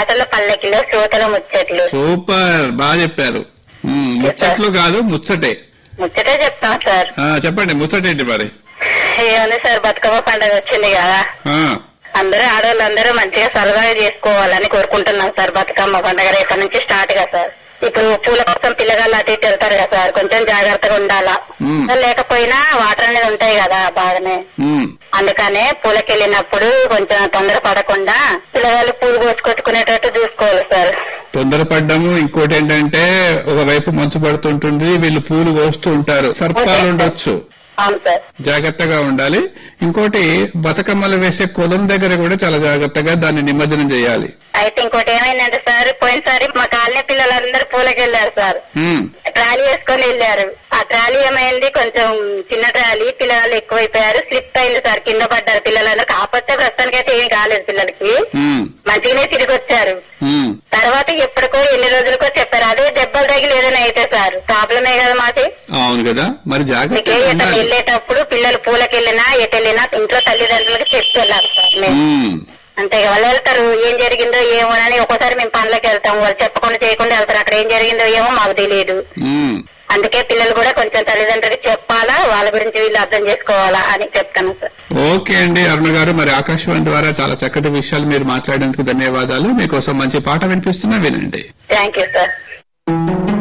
పాటల పల్లకిలో శ్రోతల ముచ్చట్లు సూపర్ బాగా చెప్పారు ఉమ్, ముచ్చట్లు కాదు ముచ్చటే ముచ్చటే చెప్తాం సార్ ఆ, చెప్పండి ముచ్చటేంటి మరి ఏముంది సార్ బతుకమ్మ పండుగ వచ్చింది కదా ఆ, అందరూ ఆడవాళ్ళందరూ మంచిగా సరదాగా చేసుకోవాలని కోరుకుంటున్నాం సార్ బతుకమ్మ పండుగ రేపటి నుంచి స్టార్ట్ గా సార్ ఇప్పుడు పూల కోసం పిల్లగాళ్ళు అటు ఇటు వెళ్తారు కదా సార్ కొంచెం జాగ్రత్తగా ఉండాలా మ్మ్. లేకపోయినా వాటర్ అనేది ఉంటాయి కదా బాగానే ఉమ్, అందుకనే పూలకి వెళ్ళినప్పుడు కొంచెం తొందర పడకుండా పిల్లగాళ్ళు పూలు కోసుకొచ్చుకునేటట్టు చూసుకోవాలి సార్ తొందరపడ్డము ఇంకోటి ఏంటంటే ఒకవైపు మంచు పడుతుంటుంది వీళ్ళు పూలు కోస్తూ ఉంటారు సర్పాలు ఉండొచ్చు అవును సార్ జాగ్రత్తగా ఉండాలి ఇంకోటి బతుకమ్మలు వేసే కులం దగ్గర కూడా చాలా జాగ్రత్తగా దాన్ని నిమజ్జనం చేయాలి అయితే ఇంకోటి ఏమైందంటే సార్ పోయినసారి మా కాలనీ పిల్లలందరూ పూలకి వెళ్ళారు సార్ ఉమ్, ట్రాలీ వేసుకొని వెళ్ళారు ఆ ట్రాలీ ఏమైంది కొంచెం చిన్న ట్రాలీ పిల్లలు ఎక్కువైపోయారు స్లిప్ అయింది సార్ కింద పడ్డారు పిల్లలందరూ కాకపోతే ప్రస్తుతానికి అయితే ఏం కాలేదు పిల్లలకి ఉమ్, మంచిగానే తిరిగి వచ్చారు ఉమ్. తర్వాత ఎప్పటికో ఎన్ని రోజులకో చెప్పారు అదే దెబ్బలు తగిలి ఏదైనా అయితే సార్ ప్రాబ్లమే కదా మాది అవును కదా మరి మీకే జాగ్రత్తగా ఎక్కడ ఉండాలి వెళ్ళేటప్పుడు పిల్లలు పూలకి వెళ్ళినా ఎటు వెళ్ళినా ఇంట్లో తల్లిదండ్రులకి చెప్తూ వెళ్ళాలి సార్ మేము ఉమ్, అంతే ఇక వాళ్ళు వెళ్తారు ఏం జరిగిందో ఏమో అని ఒక్కోసారి మేము పనులకు వెళ్తాం వాళ్ళు చెప్పకుండా చేయకుండా వెళ్తారు అక్కడ ఏం జరిగిందో ఏమో మాకు తెలియదు ఉమ్. అందుకే పిల్లలు కూడా కొంచెం తల్లిదండ్రులకి చెప్పాలా వాళ్ళ గురించి వీళ్ళు అర్థం చేసుకోవాలా అని చెప్తాను సార్ ఓకే అండి అరుణ గారు మరి ఆకాశవాణి ద్వారా చాలా చక్కటి విషయాలు మీరు మాట్లాడేందుకు ధన్యవాదాలు మీకోసం మంచి పాట వినిపిస్తున్నా వినండి థ్యాంక్ యూ సార్